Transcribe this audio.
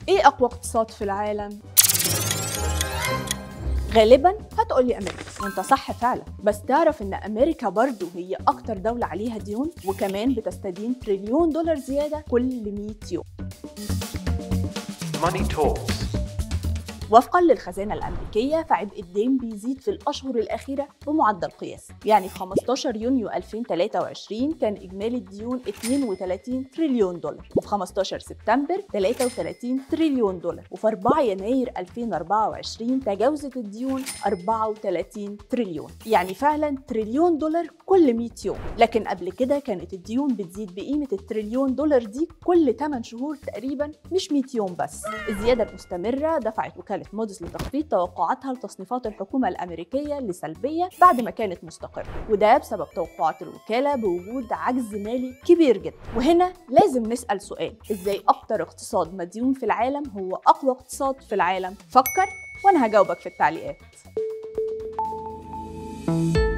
ايه اقوى اقتصاد في العالم غالبا هتقولي امريكا وانت صح فعلا بس تعرف ان امريكا برضو هي اكتر دولة عليها ديون وكمان بتستدين تريليون دولار زيادة كل 100 يوم Money Talks. وفقا للخزانة الأمريكية فعبء الدين بيزيد في الأشهر الأخيرة بمعدل قياسي يعني في 15 يونيو 2023 كان إجمالي الديون 32 تريليون دولار وفي 15 سبتمبر 33 تريليون دولار وفي 4 يناير 2024 تجاوزت الديون 34 تريليون يعني فعلا تريليون دولار كل 100 يوم لكن قبل كده كانت الديون بتزيد بقيمة التريليون دولار دي كل 8 شهور تقريبا مش 100 يوم بس الزيادة المستمرة دفعت وكالة موديس لتخفيض توقعاتها لتصنيفات الحكومة الأمريكية لسلبية بعد ما كانت مستقرة وده بسبب توقعات الوكالة بوجود عجز مالي كبير جدا وهنا لازم نسأل سؤال إزاي أكتر اقتصاد مديون في العالم هو أقوى اقتصاد في العالم فكر وأنا هجاوبك في التعليقات